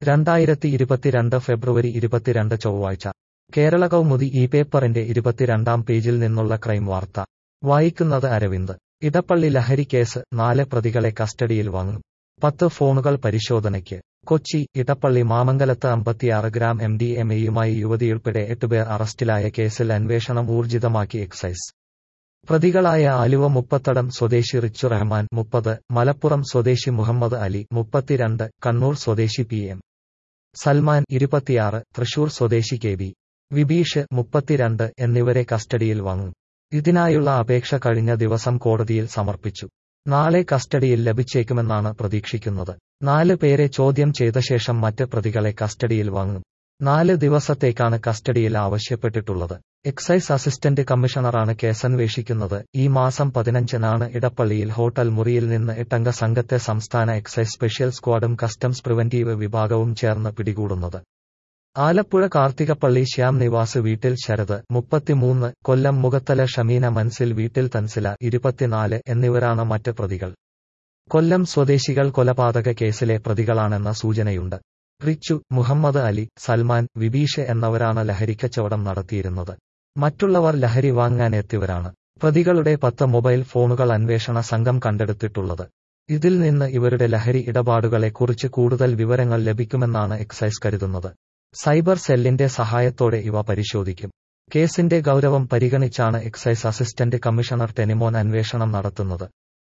രണ്ടായിരത്തി ഇരുപത്തിരണ്ട് ഫെബ്രുവരി ഇരുപത്തിരണ്ട് ചൊവ്വാഴ്ച കേരള കൗമുദി ഈ പേപ്പറിന്റെ ഇരുപത്തിരണ്ടാം പേജിൽ നിന്നുള്ള ക്രൈം വാർത്ത വായിക്കുന്നത് അരവിന്ദ് ഇടപ്പള്ളി ലഹരി കേസ് നാല് പ്രതികളെ കസ്റ്റഡിയിൽ വാങ്ങും പത്ത് ഫോണുകൾ പരിശോധനയ്ക്ക് കൊച്ചി ഇടപ്പള്ളി മാമംഗലത്ത് അമ്പത്തിയാറ് ഗ്രാം എം ഡി എം എയുമായി യുവതിയുൾപ്പെടെ എട്ടുപേർ അറസ്റ്റിലായ കേസിൽ അന്വേഷണം ഊർജിതമാക്കി എക്സൈസ് പ്രതികളായ ആലുവ മുപ്പത്തടം സ്വദേശി റിച്ചു റഹ്മാൻ മുപ്പത് മലപ്പുറം സ്വദേശി മുഹമ്മദ് അലി മുപ്പത്തിരണ്ട് കണ്ണൂർ സ്വദേശി പി എം സൽമാൻ ഇരുപത്തിയാറ് തൃശൂർ സ്വദേശി കെ ബി വിബീഷ് മുപ്പത്തിരണ്ട് എന്നിവരെ കസ്റ്റഡിയിൽ വാങ്ങും ഇതിനായുള്ള അപേക്ഷ കഴിഞ്ഞ ദിവസം കോടതിയിൽ സമർപ്പിച്ചു നാളെ കസ്റ്റഡിയിൽ ലഭിച്ചേക്കുമെന്നാണ് പ്രതീക്ഷിക്കുന്നത് നാല് പേരെ ചോദ്യം ചെയ്ത ശേഷം മറ്റ് പ്രതികളെ കസ്റ്റഡിയിൽ വാങ്ങും നാല് ദിവസത്തേക്കാണ് കസ്റ്റഡിയിൽ ആവശ്യപ്പെട്ടിട്ടുള്ളത് എക്സൈസ് അസിസ്റ്റന്റ് കമ്മീഷണറാണ് കേസന്വേഷിക്കുന്നത് ഈ മാസം പതിനഞ്ചിനാണ് ഇടപ്പള്ളിയിൽ ഹോട്ടൽ മുറിയിൽ നിന്ന് എട്ടംഗ സംഘത്തെ സംസ്ഥാന എക്സൈസ് സ്പെഷ്യൽ സ്ക്വാഡും കസ്റ്റംസ് പ്രിവന്റീവ് വിഭാഗവും ചേർന്ന് പിടികൂടുന്നത് ആലപ്പുഴ കാർത്തികപ്പള്ളി ശ്യാം നിവാസ് വീട്ടിൽ ശരത് മുപ്പത്തിമൂന്ന് കൊല്ലം മുഖത്തല ഷമീന മൻസിൽ വീട്ടിൽ തൻസില ഇരുപത്തിനാല് എന്നിവരാണ് മറ്റ് പ്രതികൾ കൊല്ലം സ്വദേശികൾ കൊലപാതക കേസിലെ പ്രതികളാണെന്ന സൂചനയുണ്ട് റിച്ചു മുഹമ്മദ് അലി സൽമാൻ വിബീഷ് എന്നിവരാണ് ലഹരിക്കച്ചവടം നടത്തിയിരുന്നത് മറ്റുള്ളവർ ലഹരി വാങ്ങാനെത്തിയവരാണ് പ്രതികളുടെ പത്ത് മൊബൈൽ ഫോണുകൾ അന്വേഷണ സംഘം കണ്ടെടുത്തിട്ടുള്ളത് ഇതിൽ നിന്ന് ഇവരുടെ ലഹരി ഇടപാടുകളെക്കുറിച്ച് കൂടുതൽ വിവരങ്ങൾ ലഭിക്കുമെന്നാണ് എക്സൈസ് കരുതുന്നത് സൈബർ സെല്ലിന്റെ സഹായത്തോടെ ഇവ പരിശോധിക്കും കേസിന്റെ ഗൗരവം പരിഗണിച്ചാണ് എക്സൈസ് അസിസ്റ്റന്റ് കമ്മീഷണർ ടെനിമോൻ അന്വേഷണം നടത്തുന്നത്